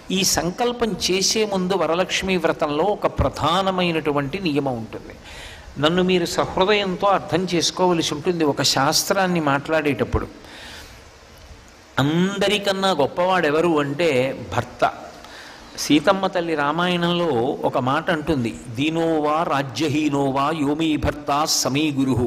ఈ సంకల్పం చేసే ముందు వరలక్ష్మి వ్రతంలో ఒక ప్రధానమైనటువంటి నియమం ఉంటుంది నన్ను మీరు సహృదయంతో అర్థం చేసుకోవలసి ఉంటుంది ఒక శాస్త్రాన్ని మాట్లాడేటప్పుడు అందరికన్నా గొప్పవాడెవరు అంటే భర్త సీతమ్మ తల్లి రామాయణంలో ఒక మాట అంటుంది దీనోవా రాజ్యహీనోవా యోమీ భర్త సమీ గురు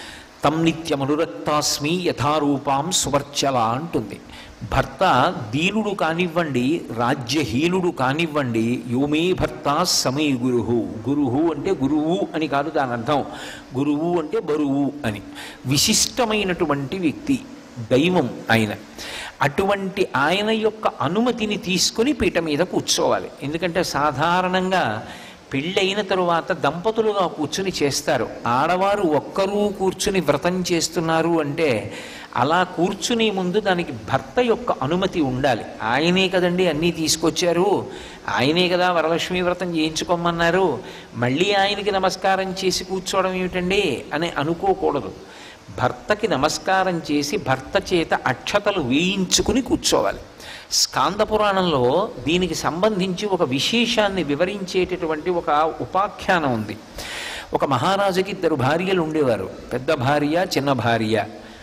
తం నిత్యమనురక్తాస్మి యథారూపాం సువర్చల అంటుంది భర్త దీనుడు కానివ్వండి రాజ్యహీనుడు కానివ్వండి యోమే భర్త సమీ గురువు గురువు అంటే గురువు అని కాదు దాని అర్థం గురువు అంటే బరువు అని విశిష్టమైనటువంటి వ్యక్తి దైవం ఆయన అటువంటి ఆయన యొక్క అనుమతిని తీసుకొని పీట మీద కూర్చోవాలి ఎందుకంటే సాధారణంగా పెళ్ళైన తరువాత దంపతులుగా కూర్చుని చేస్తారు ఆడవారు ఒక్కరూ కూర్చుని వ్రతం చేస్తున్నారు అంటే అలా కూర్చునే ముందు దానికి భర్త యొక్క అనుమతి ఉండాలి ఆయనే కదండి అన్నీ తీసుకొచ్చారు ఆయనే కదా వరలక్ష్మి వ్రతం చేయించుకోమన్నారు మళ్ళీ ఆయనకి నమస్కారం చేసి కూర్చోవడం ఏమిటండి అని అనుకోకూడదు భర్తకి నమస్కారం చేసి భర్త చేత అక్షతలు వేయించుకుని కూర్చోవాలి స్కాంద పురాణంలో దీనికి సంబంధించి ఒక విశేషాన్ని వివరించేటటువంటి ఒక ఉపాఖ్యానం ఉంది ఒక మహారాజుకి ఇద్దరు భార్యలు ఉండేవారు పెద్ద భార్య చిన్న భార్య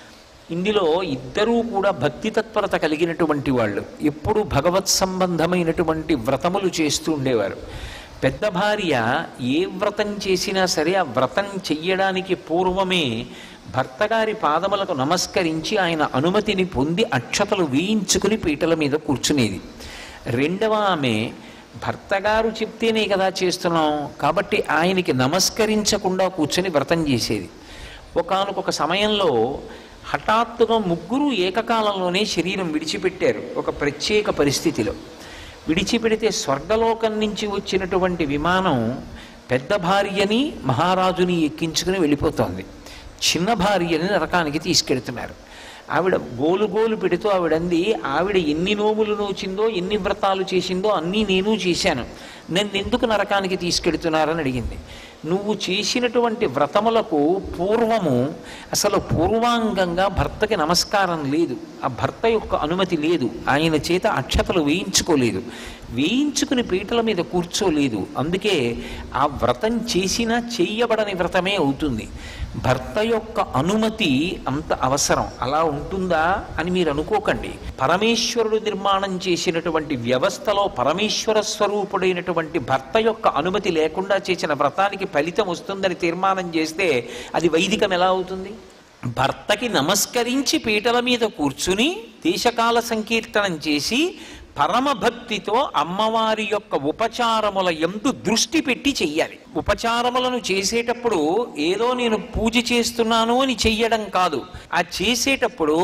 ఇందులో ఇద్దరూ కూడా భక్తి తత్పరత కలిగినటువంటి వాళ్ళు ఎప్పుడు భగవత్ సంబంధమైనటువంటి వ్రతములు చేస్తూ ఉండేవారు పెద్ద భార్య ఏ వ్రతం చేసినా సరే ఆ వ్రతం చెయ్యడానికి పూర్వమే భర్తగారి పాదములకు నమస్కరించి ఆయన అనుమతిని పొంది అక్షతలు వేయించుకుని పీటల మీద కూర్చునేది రెండవ ఆమె భర్తగారు చెప్తేనే కదా చేస్తున్నాం కాబట్టి ఆయనకి నమస్కరించకుండా కూర్చొని వ్రతం చేసేది ఒకానొక సమయంలో హఠాత్తుగా ముగ్గురు ఏకకాలంలోనే శరీరం విడిచిపెట్టారు ఒక ప్రత్యేక పరిస్థితిలో విడిచిపెడితే స్వర్గలోకం నుంచి వచ్చినటువంటి విమానం పెద్ద భార్యని మహారాజుని ఎక్కించుకుని వెళ్ళిపోతోంది చిన్న భార్యని నరకానికి తీసుకెడుతున్నారు ఆవిడ గోలు గోలు పెడుతూ ఆవిడంది ఆవిడ ఎన్ని నోములు నోచిందో ఎన్ని వ్రతాలు చేసిందో అన్నీ నేను చేశాను నన్ను ఎందుకు నరకానికి తీసుకెడుతున్నారని అడిగింది నువ్వు చేసినటువంటి వ్రతములకు పూర్వము అసలు పూర్వాంగంగా భర్తకి నమస్కారం లేదు ఆ భర్త యొక్క అనుమతి లేదు ఆయన చేత అక్షతలు వేయించుకోలేదు వేయించుకుని పీటల మీద కూర్చోలేదు అందుకే ఆ వ్రతం చేసినా చెయ్యబడని వ్రతమే అవుతుంది భర్త యొక్క అనుమతి అంత అవసరం అలా ఉంటుందా అని మీరు అనుకోకండి పరమేశ్వరుడు నిర్మాణం చేసినటువంటి వ్యవస్థలో పరమేశ్వర స్వరూపుడైనటువంటి భర్త యొక్క అనుమతి లేకుండా చేసిన వ్రతానికి ఫలితం వస్తుందని తీర్మానం చేస్తే అది వైదికం ఎలా అవుతుంది భర్తకి నమస్కరించి పీటల మీద కూర్చుని దేశకాల సంకీర్తనం చేసి పరమభక్తితో అమ్మవారి యొక్క ఉపచారముల ఎందు దృష్టి పెట్టి చెయ్యాలి ఉపచారములను చేసేటప్పుడు ఏదో నేను పూజ చేస్తున్నాను అని చెయ్యడం కాదు ఆ చేసేటప్పుడు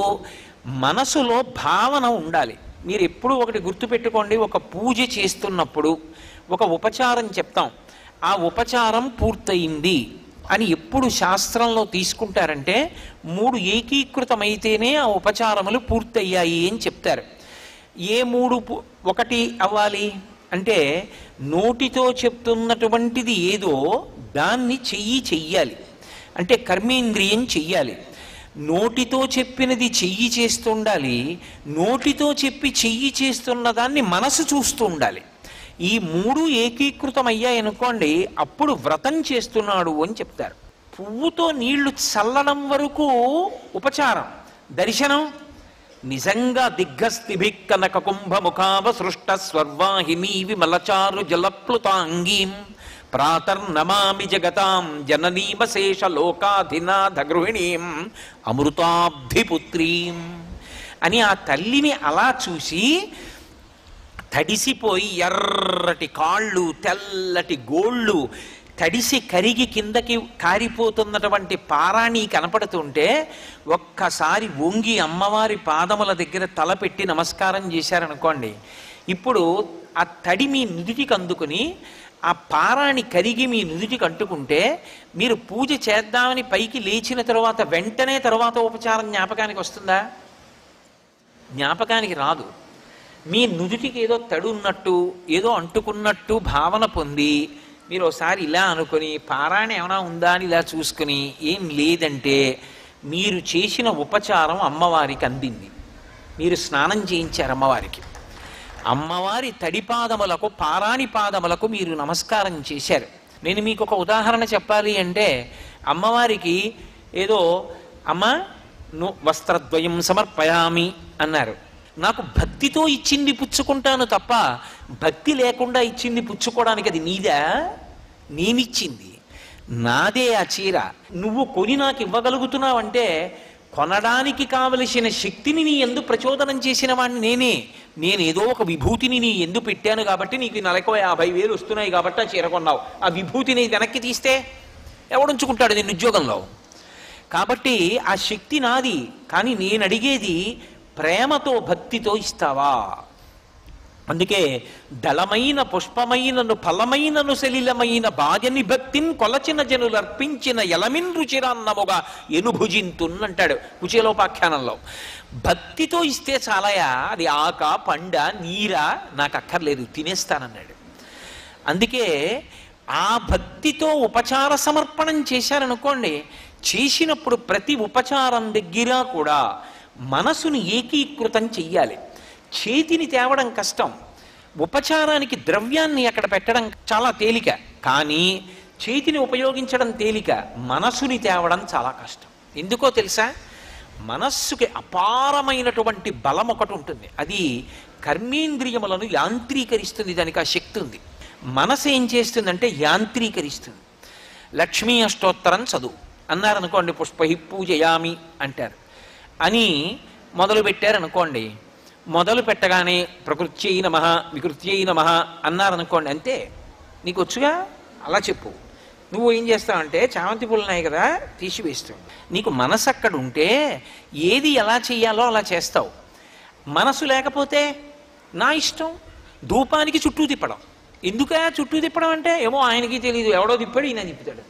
మనసులో భావన ఉండాలి మీరు ఎప్పుడు ఒకటి గుర్తుపెట్టుకోండి ఒక పూజ చేస్తున్నప్పుడు ఒక ఉపచారం చెప్తాం ఆ ఉపచారం పూర్తయింది అని ఎప్పుడు శాస్త్రంలో తీసుకుంటారంటే మూడు ఏకీకృతమైతేనే ఆ ఉపచారములు పూర్తయ్యాయి అని చెప్తారు ఏ మూడు పు- ఒకటి అవ్వాలి అంటే నోటితో చెప్తున్నటువంటిది ఏదో దాన్ని చెయ్యి చెయ్యాలి అంటే కర్మేంద్రియం చెయ్యాలి నోటితో చెప్పినది చెయ్యి చేస్తుండాలి నోటితో చెప్పి చెయ్యి చేస్తున్న దాన్ని మనసు చూస్తూ ఉండాలి ఈ మూడు ఏకీకృతం అయ్యాయనుకోండి అప్పుడు వ్రతం చేస్తున్నాడు అని చెప్తారు పువ్వుతో నీళ్లు చల్లడం వరకు ఉపచారం దర్శనం నిజంగా దిగ్గస్థిభి కనక కుంభముఖావ సృష్ట స్వర్వాహిని విమలచారు జలప్లుతాంగీం ప్రాతర్నమామి జగతాం జననీమశేష లోకాధినాథ గృహిణీం అమృతాబ్ధిపుత్రీం అని ఆ తల్లిని అలా చూసి తడిసిపోయి ఎర్రటి కాళ్ళు తెల్లటి గోళ్ళు తడిసి కరిగి కిందకి కారిపోతున్నటువంటి పారాణి కనపడుతుంటే ఒక్కసారి వంగి అమ్మవారి పాదముల దగ్గర తలపెట్టి నమస్కారం చేశారనుకోండి ఇప్పుడు ఆ తడి మీ నుదుటికి అందుకుని ఆ పారాణి కరిగి మీ నుదుటికి అంటుకుంటే మీరు పూజ చేద్దామని పైకి లేచిన తర్వాత వెంటనే తర్వాత ఉపచారం జ్ఞాపకానికి వస్తుందా జ్ఞాపకానికి రాదు మీ నుదుటికి ఏదో తడి ఉన్నట్టు ఏదో అంటుకున్నట్టు భావన పొంది మీరు ఒకసారి ఇలా అనుకొని పారాయణ ఏమైనా ఉందా అని ఇలా చూసుకుని ఏం లేదంటే మీరు చేసిన ఉపచారం అమ్మవారికి అందింది మీరు స్నానం చేయించారు అమ్మవారికి అమ్మవారి తడిపాదములకు పారాణి పాదములకు మీరు నమస్కారం చేశారు నేను మీకు ఒక ఉదాహరణ చెప్పాలి అంటే అమ్మవారికి ఏదో అమ్మ ను వస్త్రద్వయం సమర్పయామి అన్నారు నాకు భక్తితో ఇచ్చింది పుచ్చుకుంటాను తప్ప భక్తి లేకుండా ఇచ్చింది పుచ్చుకోవడానికి అది నీదా నేనిచ్చింది నాదే ఆ చీర నువ్వు కొని నాకు ఇవ్వగలుగుతున్నావంటే కొనడానికి కావలసిన శక్తిని నీ ఎందు ప్రచోదనం చేసిన వాడిని నేనే నేను ఏదో ఒక విభూతిని నీ ఎందు పెట్టాను కాబట్టి నీకు నెలకు యాభై వేలు వస్తున్నాయి కాబట్టి ఆ చీర కొన్నావు ఆ విభూతిని వెనక్కి తీస్తే ఎవడుంచుకుంటాడు నేను ఉద్యోగంలో కాబట్టి ఆ శక్తి నాది కానీ నేను అడిగేది ప్రేమతో భక్తితో ఇస్తావా అందుకే దళమైన పుష్పమైనను ఫలమైనను సలిలమైన బాజని భక్తిన్ కొలచిన జనులు అర్పించిన ఎలమిన్ రుచిరాన్నముగా ఎనుభుజింతున్ అంటాడు కుచేలోపాఖ్యానంలో భక్తితో ఇస్తే చాలయా అది ఆక పండ నీరా నాకు అక్కర్లేదు తినేస్తానన్నాడు అందుకే ఆ భక్తితో ఉపచార సమర్పణం చేశారనుకోండి చేసినప్పుడు ప్రతి ఉపచారం దగ్గర కూడా మనసుని ఏకీకృతం చెయ్యాలి చేతిని తేవడం కష్టం ఉపచారానికి ద్రవ్యాన్ని అక్కడ పెట్టడం చాలా తేలిక కానీ చేతిని ఉపయోగించడం తేలిక మనసుని తేవడం చాలా కష్టం ఎందుకో తెలుసా మనస్సుకి అపారమైనటువంటి బలం ఒకటి ఉంటుంది అది కర్మేంద్రియములను యాంత్రీకరిస్తుంది దానికి ఆ శక్తి ఉంది మనసు ఏం చేస్తుందంటే యాంత్రీకరిస్తుంది లక్ష్మీ అష్టోత్తరం చదువు అన్నారనుకోండి పుష్పహి పూజయామి అంటారు అని మొదలు పెట్టారనుకోండి మొదలు పెట్టగానే ప్రకృత్యై నమ వికృత్యై నమ అన్నారనుకోండి అంతే నీకు వచ్చుగా అలా చెప్పు నువ్వు ఏం చేస్తావంటే చామంతి పూలు ఉన్నాయి కదా తీసివేస్తావు నీకు మనసు అక్కడ ఉంటే ఏది ఎలా చెయ్యాలో అలా చేస్తావు మనసు లేకపోతే నా ఇష్టం ధూపానికి చుట్టూ తిప్పడం ఎందుకా చుట్టూ తిప్పడం అంటే ఏమో ఆయనకి తెలియదు ఎవడో తిప్పాడు ఈయన తిప్పుతాడు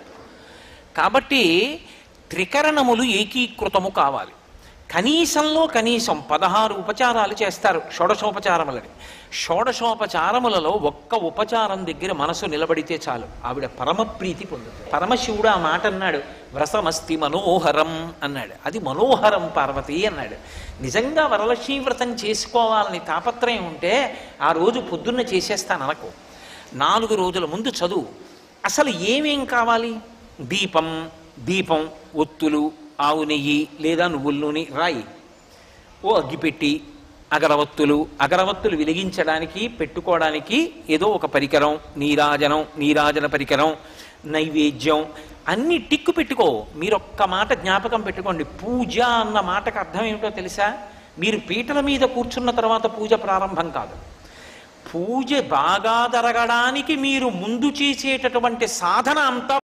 కాబట్టి త్రికరణములు ఏకీకృతము కావాలి కనీసంలో కనీసం పదహారు ఉపచారాలు చేస్తారు షోడశోపచారములని షోడశోపచారములలో ఒక్క ఉపచారం దగ్గర మనసు నిలబడితే చాలు ఆవిడ పరమప్రీతి పొందుతుంది పరమశివుడు ఆ మాట అన్నాడు వ్రతమస్తి మనోహరం అన్నాడు అది మనోహరం పార్వతి అన్నాడు నిజంగా వరలక్ష్మీ వ్రతం చేసుకోవాలని తాపత్రయం ఉంటే ఆ రోజు పొద్దున్న చేసేస్తాను అనకు నాలుగు రోజుల ముందు చదువు అసలు ఏమేం కావాలి దీపం దీపం ఒత్తులు ఆవు నెయ్యి లేదా నువ్వుల నూనె రాయి ఓ అగ్గిపెట్టి అగరవత్తులు అగరవత్తులు వెలిగించడానికి పెట్టుకోవడానికి ఏదో ఒక పరికరం నీరాజనం నీరాజన పరికరం నైవేద్యం అన్ని టిక్కు పెట్టుకో మీరు ఒక్క మాట జ్ఞాపకం పెట్టుకోండి పూజ అన్న మాటకు అర్థం ఏమిటో తెలుసా మీరు పీటల మీద కూర్చున్న తర్వాత పూజ ప్రారంభం కాదు పూజ బాగా జరగడానికి మీరు ముందు చేసేటటువంటి సాధన అంతా